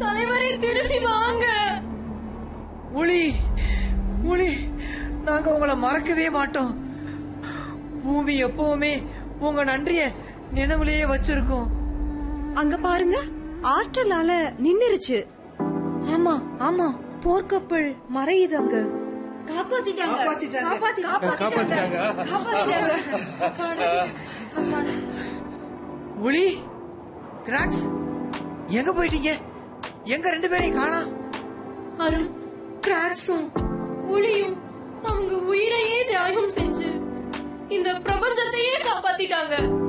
தலைவரை திரும்பி வாங்க ஒளி ஒளி நாங்க உங்களை மறக்கவே மாட்டோம் பூமி எப்பவுமே உங்க நன்றிய நினைவுலயே வச்சிருக்கோம் அங்க பாருங்க ஆற்றலால நின்னுருச்சு ஆமா ஆமா போர்க்கப்பல் மறையுது அங்க காப்பாத்திட்டாங்க காப்பாத்திட்டாங்க. காப்பாத்திட்டாங்க ஒளி கிராக்ஸ் எங்க போயிட்டீங்க எங்க ரெண்டு பேரையும் காணா அருண் கிராக்ஸும் ஒளியும் அவங்க உயிரையே தியாகம் செஞ்சு இந்த பிரபஞ்சத்தையே காப்பாத்திட்டாங்க